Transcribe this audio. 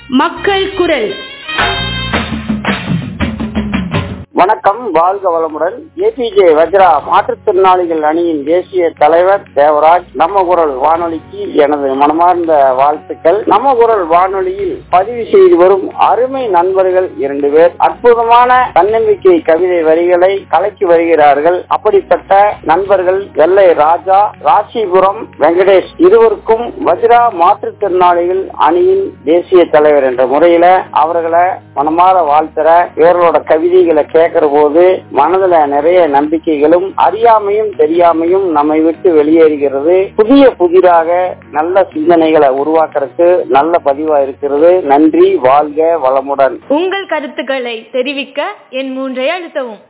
மக்கள் குரல் வணக்கம் வாழ்க வளமுடன் ஏபிஜே வஜ்ரா மாற்றுத்திறனாளிகள் அணியின் தேசிய தலைவர் தேவராஜ் நம்ம குரல் வானொலிக்கு எனது மனமார்ந்த வாழ்த்துக்கள் நம்ம குரல் வானொலியில் பதிவு செய்து வரும் அருமை நண்பர்கள் இரண்டு பேர் அற்புதமான தன்னம்பிக்கை கவிதை வரிகளை கலக்கி வருகிறார்கள் அப்படிப்பட்ட நண்பர்கள் வெள்ளை ராஜா ராசிபுரம் வெங்கடேஷ் இருவருக்கும் வஜ்ரா மாற்றுத்திறனாளிகள் அணியின் தேசிய தலைவர் என்ற முறையில அவர்களை மனமாற வாழ்த்துற இவர்களோட கவிதைகளை கேட்கிற போது மனதுல நிறைய நம்பிக்கைகளும் அறியாமையும் தெரியாமையும் நம்மை விட்டு வெளியேறுகிறது புதிய புதிராக நல்ல சிந்தனைகளை உருவாக்குறதுக்கு நல்ல பதிவா இருக்கிறது நன்றி வாழ்க வளமுடன் உங்கள் கருத்துக்களை தெரிவிக்க என் மூன்றை அழுத்தவும்